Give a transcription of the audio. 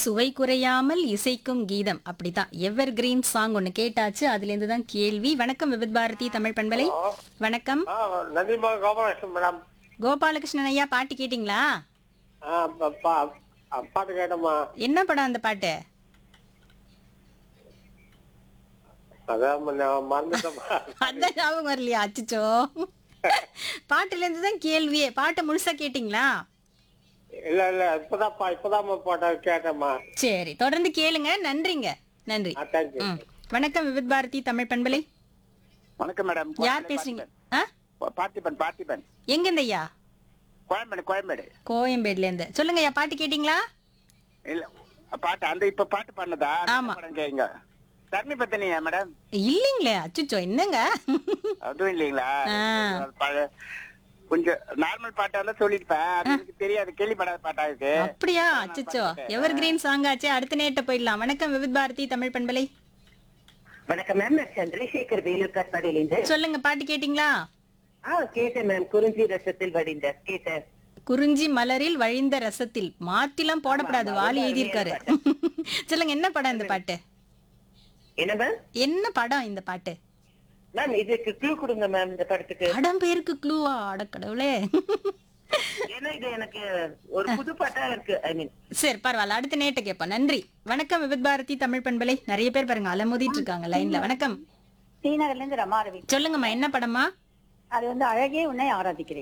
சுவை குறையாமல் இசைக்கும் கீதம் அப்படிதான் எவர் கிரீன் சாங் ஒன்னு கேட்டாச்சு அதுல இருந்து தான் கேள்வி வணக்கம் விவித் பாரதி தமிழ் பண்பலை வணக்கம் ஆ நந்திமா கோபாலகிருஷ்ணன் மேடம் கோபாலகிருஷ்ணன் ஐயா பாட்டு கேட்டிங்களா ஆ ப- பா- ஆ, பாட்டு கேட்டோமா என்ன படம் அந்த பாட்டு அதான் ம- நான் மறந்துட்டேம்மா அந்த ஞாபகம் வரலையா அச்சச்சோ பாட்டுல இருந்து தான் கேள்வியே பாட்டை முழுசா கேட்டிங்களா இல்ல இல்ல இப்பதான் பா- இப்பதான் பாட்ட கேட்டேம்மா சரி தொடர்ந்து கேளுங்க நன்றிங்க நன்றி ஆ தேங்க்யூ ம். வணக்கம் விவித் பாரதி தமிழ் பண்பலை வணக்கம் மேடம் யார் பேசுறீங்க ஆ பார்த்திபன் பார்த்திபன் எங்க இந்த ஐயா கோயம்பேடு கோயம்பேடு கோயம்பேடுல இருந்து சொல்லுங்க ஐயா பாட்டு கேட்டிங்களா இல்ல பாட்டு அந்த இப்ப பாட்டு பண்ணதா ஆமா. கேங்க தர்மி பத்தினியா மேடம் இல்லீங்களே அச்சச்சோ என்னங்க அதுவும் இல்லைங்களா ஆ. பழ- கொஞ்சம் நார்மல் பாட்டா இருந்தா சொல்லிருப்பேன் அது எனக்கு தெரியாது கேள்விப்படாத பாட்டா இருக்கு அப்படியா அச்சச்சோ எவர் கிரீன் சாங் ஆச்சே அடுத்த நேட்ட போயிடலாம் வணக்கம் விவித் பாரதி தமிழ் பண்பலை வணக்கம் மேம் நான் சந்திரசேகர் வேலூர் கட்பாடியிலிருந்து சொல்லுங்க பாட்டு கேட்டிங்களா ஆ கேட்டேன் மேம் குறிஞ்சி ரசத்தில் வடிந்த கேட்டேன் குறிஞ்சி மலரில் வழிந்த ரசத்தில் மாத்திலாம் போடப்படாது வாலி எழுதியிருக்காரு சொல்லுங்க என்ன படம் இந்த பாட்டு என்ன மேம் என்ன படம் இந்த பாட்டு மேம் இதுக்கு க்ளூ கொடுங்க மேம் இந்த படத்துக்கு படம் பேருக்கு க்ளூவா அடக்கடவுளே ஏன்னா இது எனக்கு ஒரு புது பாட்டா இருக்கு ஐ மீன் சரி பரவாயில்ல அடுத்த நேட்ட கேட்போம் நன்றி வணக்கம் விவித் பாரதி தமிழ் பண்பலை நிறைய பேர் பாருங்க அலமோதிட்டு இருக்காங்க லைன்ல வணக்கம் ஸ்ரீநகர்ல இருந்து ரமா ரவி சொல்லுங்கம்மா என்ன படமா அது வந்து அழகே உன்னை ஆராதிக்கிறேன்